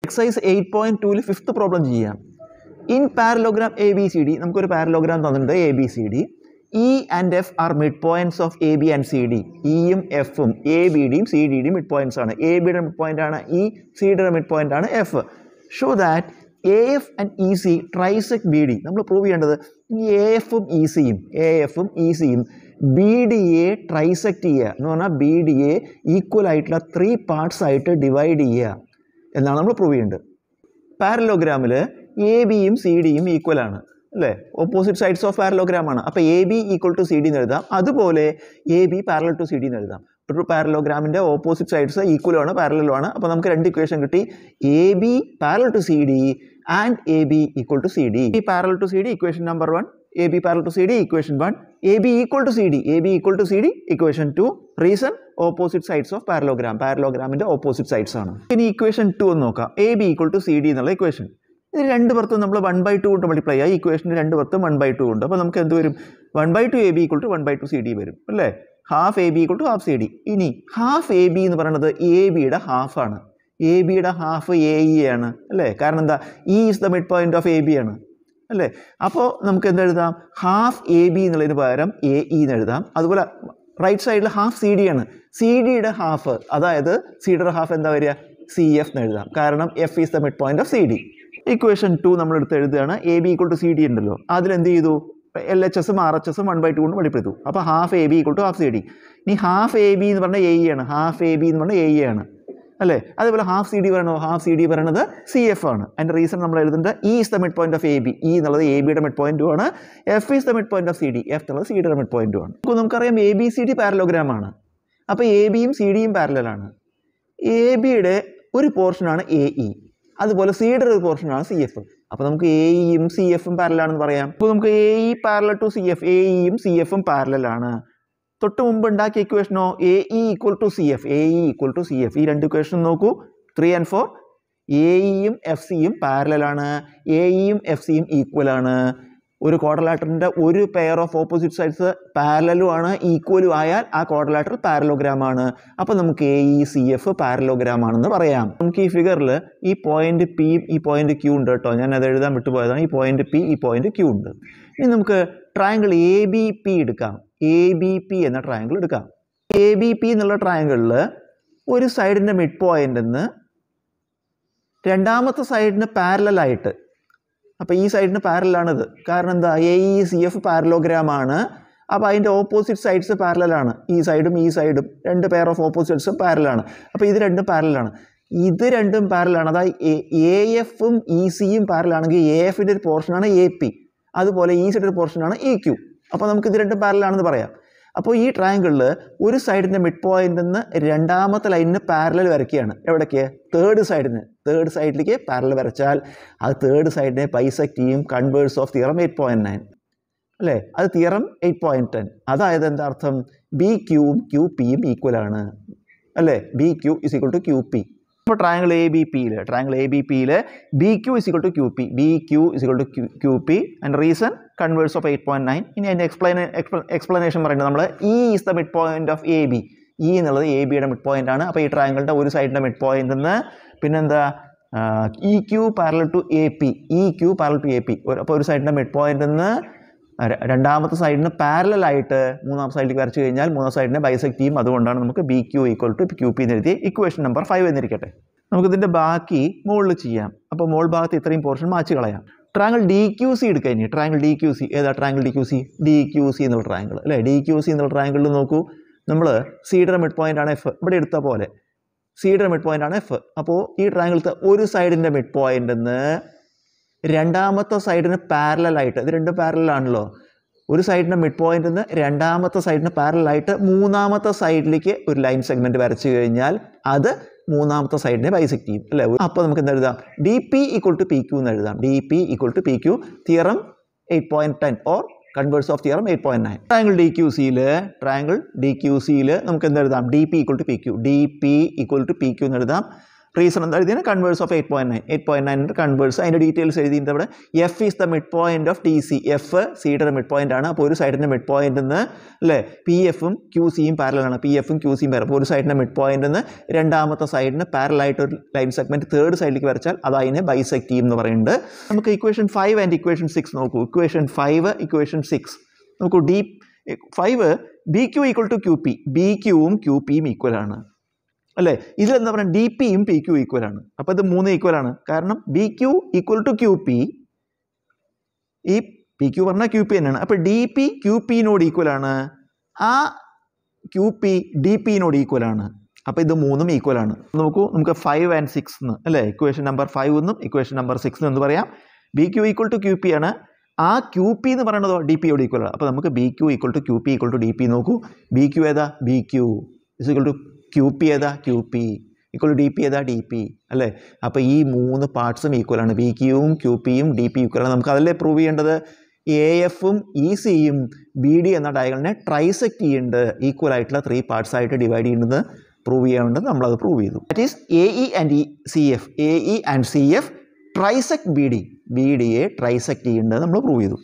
exercise eight point ടൂവിൽ fifth problem ചെയ്യാം in parallelogram A B C D നമുക്കൊരു parallelogram തന്നിട്ടുണ്ട് A B C D E and F are mid points of A B and C D ഇയും എഫും A B ഡിയും C D ഡിയും mid points ആണ് A ബിയുടെ mid point ആണ് E C ഡിയുടെ മിഡ് പോയിന്റ് ആണ് F show that A F and E C trisect B D നമ്മൾ പ്രൂവ് ചെയ്യേണ്ടത് ഈ എ എഫും ഇ സിയും എ എഫും ഇ സിയും ബി ഡി എ ട്രൈസെക്ട് ചെയ്യുക എന്ന് പറഞ്ഞാൽ ബി ഡി എ ഈക്വൽ ആയിട്ടുള്ള ത്രീ പാർട്സ് ആയിട്ട് ഡിവൈഡ് ചെയ്യുക എന്നാണ് നമ്മൾ പ്രൂവ് ചെയ്യേണ്ടത് പാരലോഗ്രാമിൽ എ ബിയും സി ഡിയും ഈക്വൽ ആണ് അല്ലേ ഓപ്പോസിറ്റ് സൈഡ്സ് ഓഫ് പാരലോഗ്രാം ആണ് അപ്പോൾ A B equal to C D എന്ന് എഴുതാം അതുപോലെ A B parallel to C D എന്ന് എഴുതാം ഒരു പാരലോഗ്രാമിൻ്റെ ഓപ്പോസിറ്റ് സൈഡ്സ് ഈക്വലും ആണ് പാരലും ആണ് അപ്പോൾ നമുക്ക് രണ്ട് ഇക്വേഷൻ കിട്ടി A B parallel to C D and A B equal to C D ഈ parallel to C D equation number one A B parallel to C D equation one A B equal to C D A B equal to C D equation two reason opposite sides of parallelogram പാരലോഗ്രാമിൻ്റെ opposite sides ആണ് ഇനി equation two എന്ന് നോക്കാം A B equal to C D എന്നുള്ള equation ഇത് രണ്ട് പുറത്തും നമ്മൾ വൺ ബൈ ടു കൊണ്ട് മൾട്ടിപ്ലൈ ചെയ്യുക ഇക്വേഷന് രണ്ട് പുറത്തും വൺ ബൈ ടു ഉണ്ട് അപ്പോൾ നമുക്ക് എന്ത് വരും one by two A B equal to one by two C D വരും അല്ലേ half A B equal to half C D ഇനി ഹാഫ് എ ബി എന്ന് പറയുന്നത് എ ബിയുടെ ഹാഫാണ് എ ബിയുടെ ഹാഫ് എ ഇ ആണ് അല്ലേ കാരണം എന്താ E is the mid point of A B ആണ് അല്ലേ അപ്പോൾ നമുക്ക് എന്ത് എഴുതാം ഹാഫ് എ ബി എന്നുള്ളതിന് പകരം എ ഇ എന്ന് എഴുതാം അതുപോലെ റൈറ്റ് സൈഡിൽ ഹാഫ് സി ഡി ആണ് സി ഡിയുടെ ഹാഫ് അതായത് സിയുടെ ഹാഫ് എന്താ വരിക സി എഫ് എന്ന് എഴുതാം കാരണം F is the mid point of C D equation two നമ്മൾ എടുത്ത് എഴുതുകയാണ് A B equal to C D ഉണ്ടല്ലോ അതിലെന്ത് ചെയ്തു എൽ എച്ച് എസും ആർ എച്ച് എസും വൺ ബൈ ടു കൊണ്ട് വെളിപ്പെടുത്തു അപ്പോൾ half A B equal to half C D ഇനി ഹാഫ് എ ബി എന്ന് പറഞ്ഞാൽ എ ഇ ആണ് ഹാഫ് എ ബി എന്ന് പറഞ്ഞാൽ എ ഇ ആണ് അല്ലേ അതേപോലെ ഹാഫ് സി ഡി പറയണോ ഹാഫ് സി ഡി പറയണത് സി എഫ് ആണ് അതിൻ്റെ റീസൺ നമ്മൾ എഴുതുന്നത് E is the mid point of A B E എന്നുള്ളത് എ ബിയുടെ മിഡ് പോയിന്റും ആണ് F is the mid point of C D F എന്നുള്ളത് സി ഡിയുടെ മിഡ് പോയിന്റും ആണ് അപ്പോൾ നമുക്കറിയാം A B C D parallelogram ആണ് അപ്പോൾ എ ബിയും സി ഡിയും പാരലാണ് എ ബിയുടെ ഒരു പോർഷനാണ് എ ഇ അതുപോലെ സിയുടെ ഒരു പോർഷനാണ് സി എഫ് അപ്പോൾ നമുക്ക് എ ഇയും സി എഫും പാരലാണെന്ന് പറയാം അപ്പോൾ നമുക്ക് A E parallel to C F A ഇയും സി എഫും പാരലാണ് തൊട്ട് മുമ്പ് ഉണ്ടാക്കിയ ഇക്വേഷനോ A E equal to C F A E equal to C F ഈ രണ്ട് ഇക്വേഷൻ നോക്കൂ ത്രീ ആൻഡ് ഫോർ എ ഇയും എഫ് സിയും പാരലാണ് എ ഇയും എഫ് സിയും ഈക്വൽ ആണ് ഒരു ക്വാഡ്രലാറ്ററിൻ്റെ ഒരു പെയർ ഓഫ് ഓപ്പോസിറ്റ് സൈഡ്സ് പാരലലും ആണ് ഈക്വലും ആയാൽ ആ ക്വാഡ്രലാറ്റർ പാരലോഗ്രാം ആണ് അപ്പോൾ നമുക്ക് A E C F parallelogram ആണെന്ന് പറയാം നമുക്ക് ഈ ഫിഗറിൽ ഈ പോയിന്റ് പിയും ഈ പോയിന്റ് ക്യൂ ഉണ്ട് കേട്ടോ ഞാൻ അത് എഴുതാൻ വിട്ടുപോയതാണ് ഈ പോയിന്റ് പി ഈ പോയിന്റ് ക്യൂ ഉണ്ട് ഇനി നമുക്ക് ട്രയാങ്കിൾ എ ബി പി എടുക്കാം എ ബി പി എന്ന ട്രയാങ്കിൾ എടുക്കാം എ ബി പി എന്നുള്ള ട്രയാങ്കിളിൽ ഒരു സൈഡിൻ്റെ മിഡ് പോയിന്റ് നിന്ന് രണ്ടാമത്തെ സൈഡിന് പാരലായിട്ട് അപ്പോൾ ഈ സൈഡിന് പാരലാണിത് കാരണം എന്താ A E C F parallelogram ആണ് അപ്പോൾ അതിൻ്റെ ഓപ്പോസിറ്റ് സൈഡ്സ് പാരലാണ് ഈ സൈഡും ഈ സൈഡും രണ്ട് പെയർ ഓഫ് ഓപ്പോസിറ്റ്സും പാരലാണ് അപ്പോൾ ഇത് രണ്ടും പാരലാണ് ഇത് രണ്ടും പാരലാണ് അതായത് എ എഫും ഇ സിയും പാരലാണെങ്കിൽ എ എഫിൻ്റെ ഒരു പോർഷനാണ് എ പി അതുപോലെ ഈ സൈഡിൻ്റെ ഒരു പോർഷനാണ് ഇ ക്യു അപ്പോൾ നമുക്ക് ഇത് രണ്ടും പാരലാണെന്ന് പറയാം അപ്പോൾ ഈ ട്രയാങ്കിളിൽ ഒരു സൈഡിൻ്റെ മിഡ് പോയിന്റിൽ നിന്ന് രണ്ടാമത്തെ ലൈനിന് പാരലൽ വരയ്ക്കുകയാണ് എവിടേക്ക് തേർഡ് സൈഡിന് തേർഡ് സൈഡിലേക്ക് പാരലൽ വരച്ചാൽ അത് തേർഡ് സൈഡിനെ ബൈസെക്ട് ചെയ്യും converse of theorem eight point nine അല്ലേ അത് തിയറം എയ്റ്റ് പോയിൻറ്റ് ടെൻ അതായത് എന്താ അർത്ഥം ബി ക്യൂവും ക്യൂ പിയും ഈക്വൽ ആണ് അല്ലേ B Q is equal to Q P ഇപ്പോൾ ട്രയാങ്കിൾ എ ബി പിയിൽ ട്രയാങ്കിൾ എ ബി പിയിൽ B Q is equal to Q P B Q is equal to Q P and reason converse of eight point nine ഇനി അതിൻ്റെ explain explanation പറയുന്നത് നമ്മൾ E is the mid point of A B E എന്നുള്ളത് A ബിയുടെ mid point ആണ് അപ്പോൾ ഈ ട്രയാങ്കിളിൻ്റെ ഒരു സൈഡിൻ്റെ മിഡ് പോയിന്റ് നിന്ന് പിന്നെന്താ E Q parallel to A P E Q parallel to A P അപ്പോൾ ഒരു സൈഡിൻ്റെ മിഡ് പോയിന്റ് നിന്ന് ര- രണ്ടാമത്തെ സൈഡിന് പാരലൽ ആയിട്ട് മൂന്നാം സൈഡിലേക്ക് വരച്ചു കഴിഞ്ഞാൽ മൂന്നാം സൈഡിനെ ബൈസെക്ട് ചെയ്യും അതുകൊണ്ടാണ് നമുക്ക് B Q equal to Q P എന്ന് എഴുതി ഇക്വേഷൻ നമ്പർ ഫൈവ് എന്നിരിക്കട്ടെ നമുക്കിതിൻ്റെ ബാക്കി മുകളിൽ ചെയ്യാം അപ്പോൾ മോൾ ഭാഗത്ത് ഇത്രയും പോർഷൻ മാച്ച് കളയാം ട്രാങ്കിൾ ഡി ക്യു സി എടുക്കുക ഇനി ട്രാങ്കിൾ ഡി ക്യു സി ഏതാ triangle D Q C D Q C എന്നുള്ള ട്രാങ്കിൾ അല്ലേ ഡി ക്യു സി എന്നുള്ള ട്രാങ്കിളിൽ നോക്കൂ നമ്മൾ സിയുടെ മിഡ് പോയിന്റ് ആണ് എഫ് ഇവിടെ എടുത്ത പോലെ സിയുടെ മിഡ് പോയിന്റ് ആണ് എഫ് അപ്പോൾ ഈ ട്രാങ്കിളത്തെ ഒരു സൈഡിൻ്റെ മിഡ് പോയിന്റ് നിന്ന് രണ്ടാമത്തെ സൈഡിന് പാരലായിട്ട് ഇത് രണ്ടും പാരലാണല്ലോ ഒരു സൈഡിൻ്റെ മിഡ് പോയിന്റ് നിന്ന് രണ്ടാമത്തെ സൈഡിന് പാരലായിട്ട് മൂന്നാമത്തെ സൈഡിലേക്ക് ഒരു ലൈൻ സെഗ്മെൻറ്റ് വരച്ചു കഴിഞ്ഞാൽ അത് മൂന്നാമത്തെ സൈഡിനെ ബൈസെക്ട് ചെയ്യും അല്ലേ അപ്പോൾ നമുക്ക് എന്ത് എഴുതാം D P equal to P Q എന്ന് എഴുതാം D P equal to P Q theorem eight point ten or converse of theorem eight point nine triangle D Q സിയിൽ ട്രയാങ്കിൾ ഡി ക്യു സിയിൽ നമുക്ക് എന്ത് എഴുതാം D P equal to P Q D P equal to P Q എന്ന് എഴുതാം reason എന്താ എഴുതിയത് converse of eight point nine eight point nine converse അതിൻ്റെ ഡീറ്റെയിൽസ് എഴുതിയിട്ട് അവിടെ F is the mid point of T C F സിയുടെ mid point ആണ് അപ്പോൾ ഒരു സൈഡിൻ്റെ മിഡ് പോയിന്റ് നിന്ന് അല്ലേ പി എഫും ക്യൂ സിയും പാരലാണ് പി എഫും ക്യൂ സിയും പാരൽ അപ്പോൾ ഒരു സൈഡിൻ്റെ മിഡ് പോയിന്റ് നിന്ന് രണ്ടാമത്തെ സൈഡിന് പാരലായിട്ട് ഒരു ലൈൻ സെഗ്മെന്റ് തേർഡ് സൈഡിലേക്ക് വരച്ചാൽ അത് അതിനെ ബൈസെക്ട് ചെയ്യും എന്ന് പറയുന്നുണ്ട് നമുക്ക് equation five and equation six നോക്കൂ ഇക്വേഷൻ ഫൈവ് ഇക്വേഷൻ സിക്സ് നോക്കൂ D five B Q equal to Q P B ക്യൂവും ക്യൂ പിയും ഈക്വൽ ആണ് അല്ലേ ഇതിലെന്താ പറയുക ഡി പിയും പി ക്യു ഈക്വൽ ആണ് അപ്പോൾ ഇത് മൂന്ന് ഈക്വൽ ആണ് കാരണം B Q equal to Q P ഈ പി ക്യു പറഞ്ഞാൽ ക്യൂ പി തന്നെയാണ് അപ്പോൾ ഡി പി ക്യൂ പിനോട് ഈക്വൽ ആണ് ആ ക്യൂ പി ഡി പിനോട് ഈക്വൽ ആണ് അപ്പോൾ ഇത് മൂന്നും ഈക്വൽ ആണ് നോക്കൂ നമുക്ക് ഫൈവ് ആൻഡ് സിക്സ് എന്ന് അല്ലേ ഇക്വേഷൻ നമ്പർ ഫൈവ് എന്നും ഇക്വേഷൻ നമ്പർ സിക്സ് എന്ന് പറയാം B Q equal to Q P ആണ് ആ ക്യൂ പി എന്ന് പറയുന്നതോ ഡി പിയോട് ഈക്വൽ ആണ് അപ്പോൾ നമുക്ക് B Q equal to Q P equal to D P നോക്കൂ ബി ക്യു ഏതാ B Q is equal to Q P ഏതാ Q P equal to D P ഏതാ ഡി പി അല്ലേ അപ്പോൾ ഈ മൂന്ന് പാർട്സും ഈക്വൽ ആണ് ബി ക്യൂവും ക്യൂ പിയും ഡി പി ഈക്വൽ ആണ് നമുക്ക് അതല്ലേ പ്രൂവ് ചെയ്യേണ്ടത് എ എഫും ഇ സിയും ബി ഡി എന്ന ഡയഗണലിനെ ട്രൈസെക്ട് ചെയ്യേണ്ടത് ഈക്വൽ ആയിട്ടുള്ള ത്രീ പാർട്സ് ആയിട്ട് ഡിവൈഡ് ചെയ്യുന്നത് പ്രൂവ് ചെയ്യാനുണ്ട് നമ്മളത് പ്രൂവ് ചെയ്തു that is A E and E C F A E and C F trisect B D B ഡിയെ ട്രൈസെക്ട് ചെയ്യേണ്ടത് നമ്മൾ പ്രൂവ് ചെയ്തു